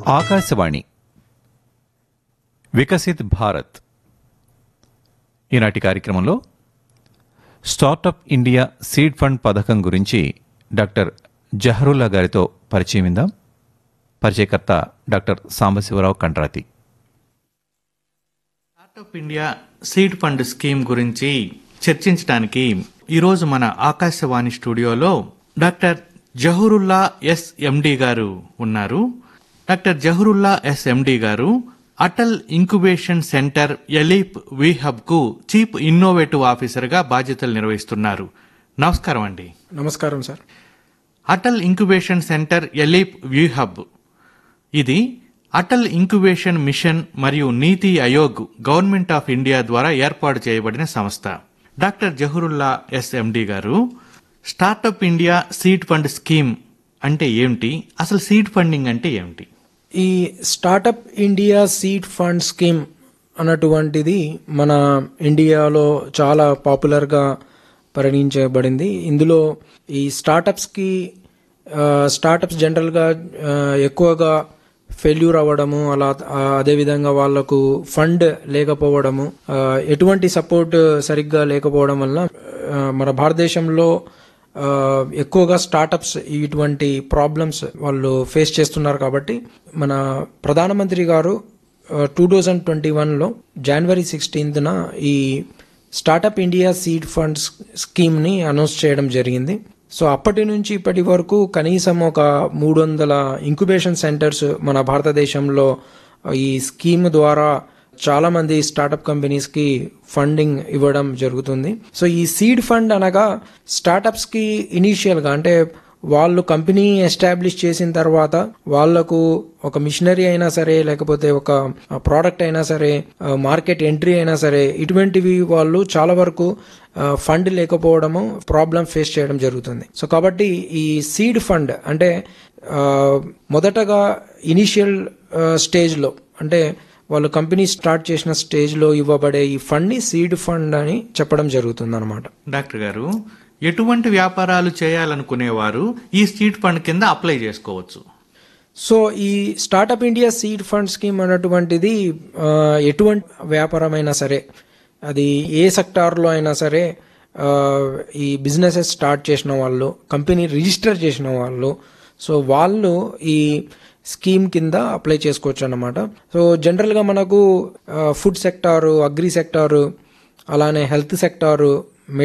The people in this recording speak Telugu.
ఆకాశవాణి వికసిత్ భారత్ ఈనాటి కార్యక్రమంలో స్టార్టప్ ఇండియా సీడ్ ఫండ్ పథకం గురించి డాక్టర్ జహరుల్లా గారితో పరిచయం విందాం పరిచయకర్త doctor Sambasivarao Kandrathi startup India seed fund scheme గురించి చర్చించడానికి ఈరోజు మన ఆకాశవాణి స్టూడియోలో డాక్టర్ జహూరుల్లా ఎస్ ఎండి గారు ఉన్నారు డాక్టర్ జహూరుల్లా ఎస్ ఎండి గారు అటల్ ఇంక్యుబేషన్ సెంటర్ ఎలీప్ వి హబ్ కు చీఫ్ ఇన్నోవేటివ్ ఆఫీసర్ గా బాధ్యతలు నిర్వహిస్తున్నారు నమస్కారం అండి నమస్కారం sir Atal incubation centre ALEAP వ్యూ హబ్ ఇది అటల్ ఇంక్యుబేషన్ మిషన్ మరియు నీతి ఆయోగ్ గవర్నమెంట్ ఆఫ్ ఇండియా ద్వారా ఏర్పాటు చేయబడిన సంస్థ డాక్టర్ జహూరుల్లా ఎస్ఎండి గారు startup India seed fund scheme అంటే ఏమిటి అసలు సీడ్ ఫండింగ్ అంటే ఏమిటి ఈ startup India seed fund scheme అన్నటువంటిది మన ఇండియాలో చాలా పాపులర్గా పరిగణించబడింది ఇందులో ఈ స్టార్టప్స్కి ఆ, స్టార్టప్స్ జనరల్గా ఆ, ఎక్కువగా ఫెయిల్యూర్ అవ్వడము అలా ఆ, అదేవిధంగా వాళ్లకు ఫండ్ లేకపోవడము ఆ, ఎటువంటి సపోర్ట్ సరిగ్గా లేకపోవడం వలన ఆ, మన భారతదేశంలో ఆ, ఎక్కువగా స్టార్టప్స్ ఇటువంటి ప్రాబ్లమ్స్ వాళ్ళు ఫేస్ చేస్తున్నారు కాబట్టి మన ప్రధానమంత్రి గారు టూ థౌజండ్ ట్వంటీ వన్లో జనవరి సిక్స్టీన్త్న ఈ స్టార్టప్ ఇండియా సీడ్ ఫండ్ స్కీమ్ని అనౌన్స్ చేయడం జరిగింది సో అప్పటి నుంచి ఇప్పటి వరకు కనీసం ఒక మూడు వందల ఇంక్యుబేషన్ సెంటర్స్ మన భారతదేశంలో ఈ స్కీమ్ ద్వారా చాలా మంది స్టార్టప్ కంపెనీస్ కి ఫండింగ్ ఇవ్వడం జరుగుతుంది సో ఈ సీడ్ ఫండ్ అనగా స్టార్టప్స్ కి ఇనీషియల్ గా అంటే వాళ్ళు కంపెనీ ఎస్టాబ్లిష్ చేసిన తర్వాత వాళ్లకు ఒక మిషనరీ అయినా సరే లేకపోతే ఒక ప్రోడక్ట్ అయినా సరే మార్కెట్ ఎంట్రీ అయినా సరే ఇటువంటివి వాళ్ళు చాలా వరకు ఫండ్ లేకపోవడము ప్రాబ్లం ఫేస్ చేయడం జరుగుతుంది సో కాబట్టి ఈ సీడ్ ఫండ్ అంటే ఆ, మొదటగా ఇనిషియల్ స్టేజ్లో అంటే వాళ్ళు కంపెనీ స్టార్ట్ చేసిన స్టేజ్లో ఇవ్వబడే ఈ ఫండ్ని సీడ్ ఫండ్ అని చెప్పడం జరుగుతుంది అనమాట డాక్టర్ గారు ఎటువంటి వ్యాపారాలు చేయాలనుకునేవారు ఈ సీడ్ ఫండ్ కింద అప్లై చేసుకోవచ్చు సో ఈ startup India seed fund scheme అన్నటువంటిది ఆ, ఎటువంటి వ్యాపారమైనా సరే అది ఏ సెక్టార్లో అయినా సరే ఆ, ఈ బిజినెసెస్ స్టార్ట్ చేసిన వాళ్ళు కంపెనీ రిజిస్టర్ చేసిన వాళ్ళు సో వాళ్ళు ఈ స్కీమ్ కింద అప్లై చేసుకోవచ్చు అన్నమాట సో జనరల్గా మనకు ఫుడ్ సెక్టారు అగ్రి సెక్టారు అలానే హెల్త్ సెక్టారు